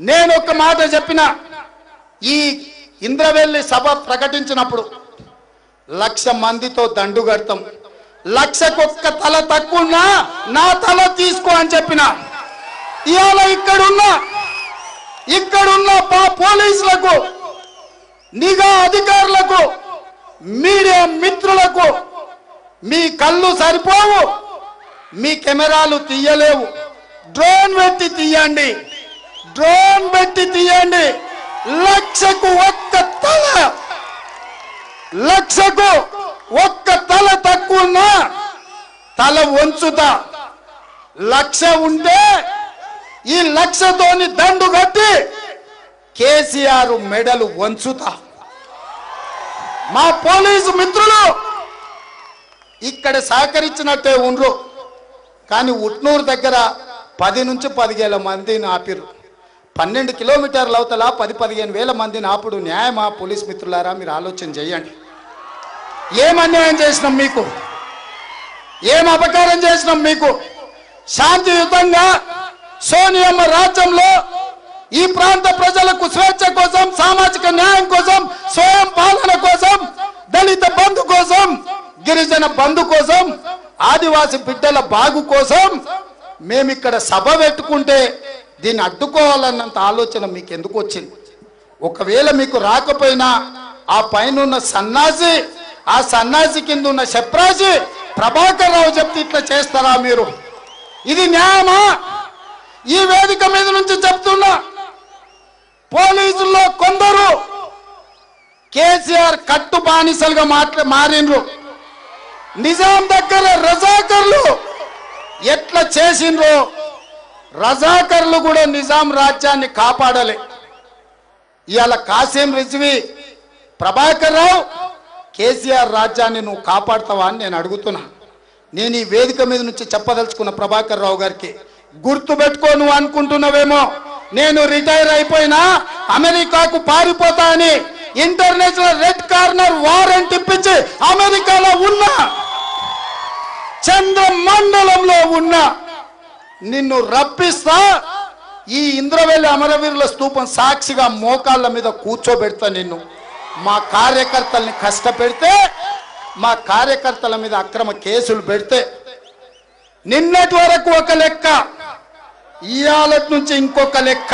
నేను ఒక మాట చెప్పిన ఈ ఇంద్రవెల్లి సభ ప్రకటించినప్పుడు లక్ష మందితో దండు కడతాం లక్షకొక్క తల తక్కువన్నా నా తల తీసుకో అని చెప్పిన ఇవాళ ఇక్కడున్న ఇక్కడున్న పా- పోలీసులకు నిఘా అధికారులకు మీడియా మిత్రులకు మీ కళ్ళు సరిపోవు మీ కెమెరాలు తీయలేవు డ్రోన్ పెట్టి తీయండి డ్రోన్ పెట్టి తీయండి లక్షకు ఒక్క తల లక్షకు ఒక్క తల తక్కువ తల వంచుతా లక్ష ఉంటే ఈ లక్షతోని దండు కట్టి కేసీఆర్ మెడలు వంచుతా మా పోలీసు మిత్రులు ఇక్కడ సహకరించినట్టే ఉండ్రు కానీ ఉట్నూరు దగ్గర పది నుంచి పదివేల మందిని ఆపిరు పన్నెండు కిలోమీటర్ల అవతల పది పదిహేను వేల మందిని ఆపుడు న్యాయమా పోలీస్ మిత్రులారా మీరు ఆలోచన చేయండి ఏం అన్యాయం చేసినాం మీకు ఏం అపకారం చేసినాం మీకు శాంతియుతంగా సోనియమ్మ రాజ్యంలో ఈ ప్రాంత ప్రజలకు స్వేచ్ఛ కోసం సామాజిక న్యాయం కోసం స్వయం పాలన కోసం దళిత బంధు కోసం గిరిజన బంధు కోసం ఆదివాసి బిడ్డల బాగు కోసం మేమిక్కడ సభ పెట్టుకుంటే దీన్ని అడ్డుకోవాలన్నంత ఆలోచన మీకు ఎందుకు వచ్చింది ఒకవేళ మీకు రాకపోయినా ఆ పైన ఉన్న సన్నాసి ఆ సన్నాసి కింద ఉన్న శప్రాసి ప్రభాకర్ రావు చెప్తే ఇట్లా చేస్తారా మీరు ఇది న్యాయమా ఈ వేదిక మీద నుంచి చెప్తున్నా పోలీసుల్లో కొందరు కేసీఆర్ కట్టు బానిసలుగా మాట్లా మారిండ్రు నిజాం దగ్గర రజాకర్లు ఎట్లా చేసిండ్రో రజాకర్లు కూడా నిజాం రాజ్యాన్ని కాపాడలే ఇవాళ కాసిం రిజ్వి ప్రభాకర్ రావు కేసీఆర్ రాజ్యాన్ని నువ్వు కాపాడుతావా అని నేను అడుగుతున్నా నేను ఈ వేదిక మీద నుంచి చెప్పదలుచుకున్న ప్రభాకర్ రావు గారికి గుర్తు పెట్టుకో నువ్వు అనుకుంటున్నావేమో నేను రిటైర్ అయిపోయినా అమెరికాకు పారిపోతా అని ఇంటర్నేషనల్ రెడ్ కార్నర్ వారెంట్ ఇప్పించి అమెరికాలో ఉన్నా చంద్రమండలంలో ఉన్నా నిన్ను రప్పిస్తా ఈ ఇంద్రవెల్లి అమరవీరుల స్తూపం సాక్షిగా మోకాళ్ళ మీద కూర్చోబెడతా నిన్ను మా కార్యకర్తల్ని కష్టపెడితే మా కార్యకర్తల మీద అక్రమ కేసులు పెడితే నిన్నటి వరకు ఒక లెక్క ఇవాళ నుంచి ఇంకొక లెక్క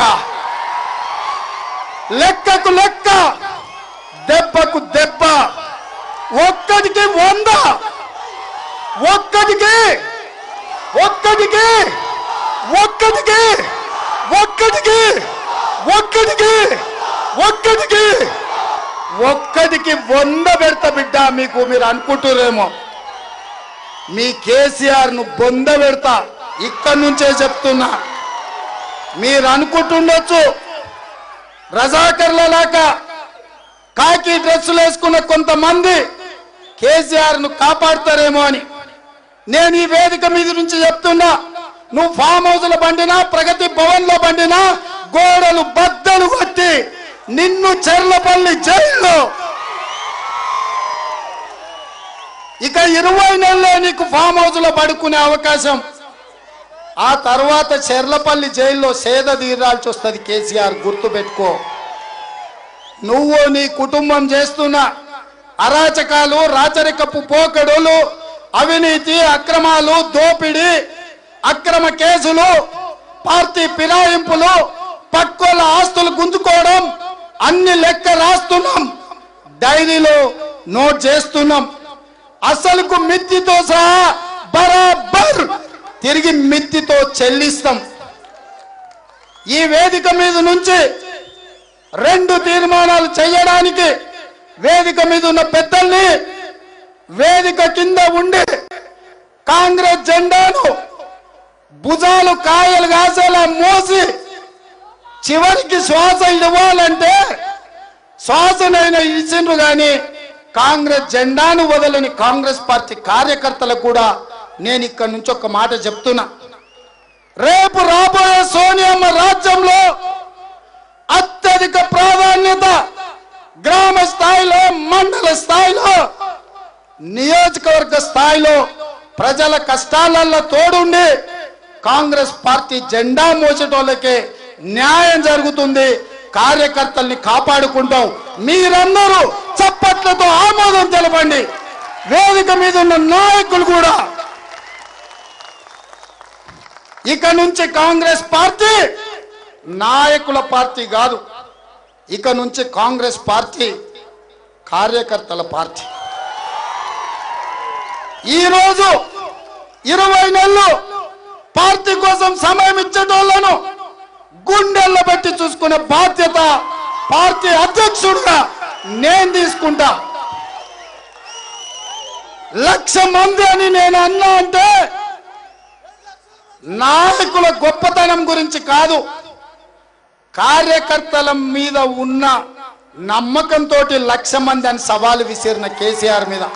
లెక్కకు లెక్క దెబ్బకు దెబ్బ ఒక్కడికి వంద ఒక్కడికి ఒక్కడికి ఒక్కడికి ఒక్కడికి ఒక్కడికి ఒక్కడికి ఒక్కడికి వంద పెడతా బిడ్డ మీకు మీరు అనుకుంటురేమో మీ కేసీఆర్ ను బొంద పెడతా ఇక్కడి నుంచే చెప్తున్నా మీరు అనుకుంటుండొచ్చు రజాకర్ల లాగా కాకి డ్రెస్సులు వేసుకున్న కొంతమంది కేసీఆర్ ను కాపాడతారేమో అని నేను ఈ వేదిక మీద నుంచి చెప్తున్నా నువ్వు ఫామ్ హౌస్ లో బండినా ప్రగతి భవన్ లో బండినా గోడలు బద్దలు కొట్టి నిన్ను చెర్లపల్లి జైల్లో ఇక ఇరవై నెలల్లో నీకు ఫామ్ హౌస్ లో పడుకునే అవకాశం ఆ తర్వాత చెర్లపల్లి జైల్లో సేద తీరాల్సి వస్తుంది కేసీఆర్ గుర్తు పెట్టుకో నువ్వు నీ కుటుంబం చేస్తున్న అరాచకాలు రాచరికపు పోకడులు అవినీతి అక్రమాలు దోపిడీ అక్రమ కేసులు పార్టీ ఫిరాయింపులు పక్కోల ఆస్తులు గుంజుకోవడం అన్ని లెక్క రాస్తున్నాం డైరీలో నోట్ చేస్తున్నాం అసలుకు మిత్తితో సహా బరాబర్ తిరిగి మిత్తితో చెల్లిస్తాం ఈ వేదిక మీద నుంచి రెండు తీర్మానాలు చేయడానికి వేదిక మీద ఉన్న పెద్దల్ని వేదిక కింద ఉండి కాంగ్రెస్ జెండాను భుజాలు కాయలు కాసేలా మోసి చివరికి శ్వాస ఇవ్వాలంటే శ్వాసనైనా ఇచ్చిండ్రు కానీ కాంగ్రెస్ జెండాను వదలని కాంగ్రెస్ పార్టీ కార్యకర్తలకు కూడా నేను ఇక్కడ నుంచి ఒక మాట చెప్తున్నా రేపు రాబోయే సోనియమ్మ రాజ్యంలో అత్యధిక ప్రాధాన్యత గ్రామ స్థాయిలో మండల స్థాయిలో నియోజకవర్గ స్థాయిలో ప్రజల కష్టాలలో తోడుండి కాంగ్రెస్ పార్టీ జెండా మోసేటోళ్ళకే న్యాయం జరుగుతుంది కార్యకర్తల్ని కాపాడుకుంటాం మీరందరూ చప్పట్లతో ఆమోదం తెలపండి వేదిక మీద ఉన్న నాయకులు కూడా ఇక నుంచి కాంగ్రెస్ పార్టీ నాయకుల పార్టీ కాదు ఇక నుంచి కాంగ్రెస్ పార్టీ కార్యకర్తల పార్టీ ఈరోజు ఇరవై నెలలు పార్టీ కోసం సమయం ఇచ్చేటోళ్లను గుండెల్లో పెట్టి చూసుకునే బాధ్యత పార్టీ అధ్యక్షుడిగా నేను తీసుకుంటా లక్ష మంది అని నేను అన్నా అంటే నాయకుల గొప్పతనం గురించి కాదు కార్యకర్తల మీద ఉన్న నమ్మకంతో లక్ష మంది అని సవాలు విసిరిన కేసీఆర్ మీద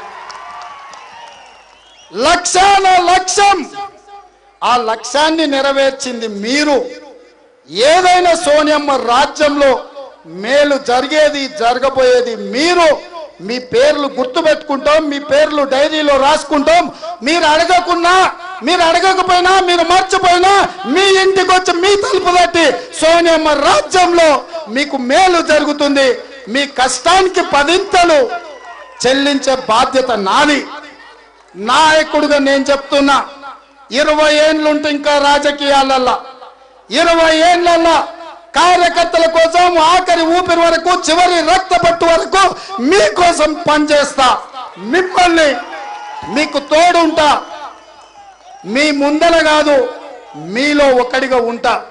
లక్షాన లక్ష్యం ఆ లక్ష్యాన్ని నెరవేర్చింది మీరు ఏదైనా సోనియమ్మ రాజ్యంలో మేలు జరిగేది జరగబోయేది మీరు మీ పేర్లు గుర్తుపెట్టుకుంటాం మీ పేర్లు డైరీలో రాసుకుంటాం మీరు అడగకున్నా మీరు అడగకపోయినా మీరు మర్చిపోయినా మీ ఇంటికి వచ్చి మీ తలుపు తట్టి సోనియమ్మ రాజ్యంలో మీకు మేలు జరుగుతుంది మీ కష్టానికి పదింతలు చెల్లించే బాధ్యత నాది నాయకుడిగా నేను చెప్తున్నా ఇరవై ఏండ్లుంటే ఇంకా రాజకీయాలల్లా ఇరవై ఏండ్లల్లా కార్యకర్తల కోసం ఆఖరి ఊపిరి వరకు చివరి రక్త పట్టు వరకు మీకోసం పనిచేస్తా మిమ్మల్ని మీకు తోడుంటా మీ ముందర కాదు మీలో ఒకడిగా ఉంటా